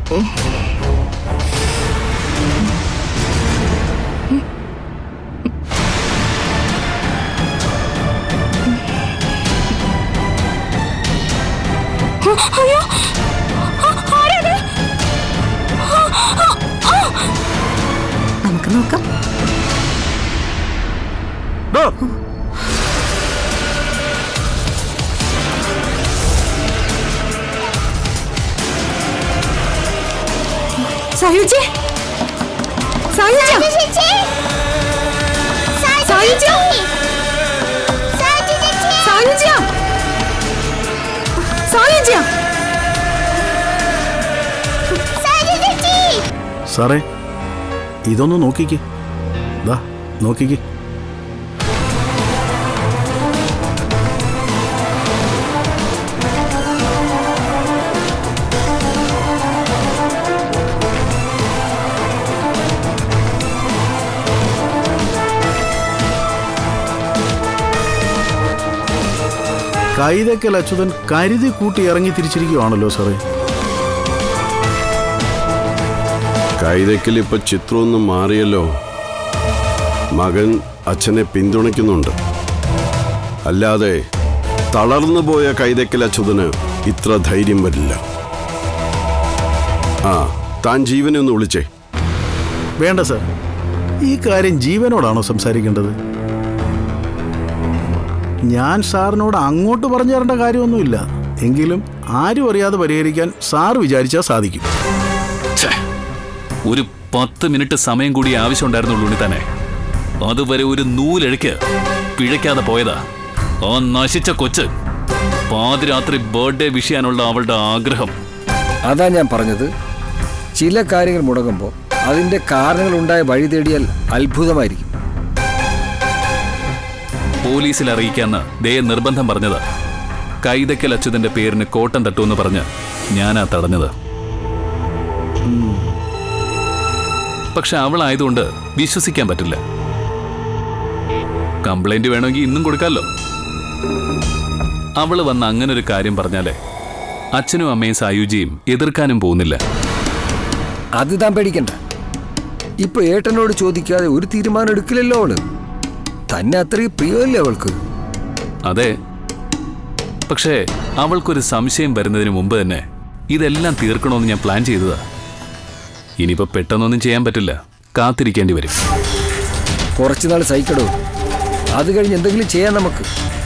അയ്യോ ആ, ആരാത്? ആ, ആ, ആ. നമുക്ക് നോക്കാം ഡോ, സായുജി സായുജ സായുജ സായുജ സായുജ സാറേ ഇതൊന്ന് നോക്കിക്ക് ദാ നോക്കിക്ക് കൈതക്കൽ അച്യുതൻ കരുതി കൂട്ടി ഇറങ്ങി തിരിച്ചിരിക്കുവാണല്ലോ സാറേ കൈതക്കൽ ഇപ്പൊ ചിത്രമൊന്നും മാറിയല്ലോ മകൻ അച്ഛനെ പിന്തുണയ്ക്കുന്നുണ്ട് അല്ലാതെ തളർന്നു പോയ കൈതക്കൽ അച്യുതന് ഇത്ര ധൈര്യം വരില്ല ആ താൻ ജീവനെ ഒന്ന് വിളിച്ചേ വേണ്ട സാർ ഈ കാര്യം ജീവനോടാണോ സംസാരിക്കേണ്ടത് ഞാൻ സാറിനോട് അങ്ങോട്ട് പറഞ്ഞു തരേണ്ട കാര്യമൊന്നുമില്ല എങ്കിലും ആരും അറിയാതെ പരിഹരിക്കാൻ സാർ വിചാരിച്ചാൽ സാധിക്കും ഛേ, ഒരു പത്ത് മിനിറ്റ് സമയം കൂടി ആവശ്യമുണ്ടായിരുന്നുള്ളൂ ഉണ്ണി തന്നെ അതുവരെ ഒരു നൂലഴയ്ക്ക് പിഴയ്ക്കാതെ പോയതാ ആ നശിച്ച കൊച്ച് പാതിരാത്രി ബർത്ത്ഡേ വിഷയാനുള്ള അവളുടെ ആഗ്രഹം അതാ ഞാൻ പറഞ്ഞത് ചില കാര്യങ്ങൾ മുടങ്ങുമ്പോൾ അതിൻ്റെ കാരണങ്ങളുണ്ടായ വഴി തേടിയാൽ അത്ഭുതമായിരിക്കും പോലീസിൽ അറിയിക്കാന്ന് ദേ നിർബന്ധം പറഞ്ഞത് കൈതക്കൽ അച്യുതന്റെ പേരിന് കോട്ടം തട്ടുമെന്ന് പറഞ്ഞ് ഞാനാ തടഞ്ഞത് പക്ഷെ അവളായതുകൊണ്ട് വിശ്വസിക്കാൻ പറ്റില്ല കംപ്ലൈന്റ് വേണമെങ്കിൽ ഇന്നും കൊടുക്കാമല്ലോ അവള് വന്ന് അങ്ങനെ ഒരു കാര്യം പറഞ്ഞാലേ അച്ഛനും അമ്മയും സായുജിയും എതിർക്കാനും പോകുന്നില്ല അത് താൻ പേടിക്കണ്ട ഇപ്പൊ ഏട്ടനോട് ചോദിക്കാതെ ഒരു തീരുമാനം എടുക്കില്ലല്ലോ അവള് തന്നെ അത്രയും പ്രിയമല്ലേ അവൾക്ക് അതെ പക്ഷേ അവൾക്കൊരു സംശയം വരുന്നതിന് മുമ്പ് തന്നെ ഇതെല്ലാം തീർക്കണമെന്ന് ഞാൻ പ്ലാൻ ചെയ്തതാ ഇനിയിപ്പോ പെട്ടെന്നൊന്നും ചെയ്യാൻ പറ്റില്ല കാത്തിരിക്കേണ്ടി വരും കുറച്ചുനാൾ സഹിക്കടോ അത് കഴിഞ്ഞ് എന്തെങ്കിലും ചെയ്യാൻ നമുക്ക്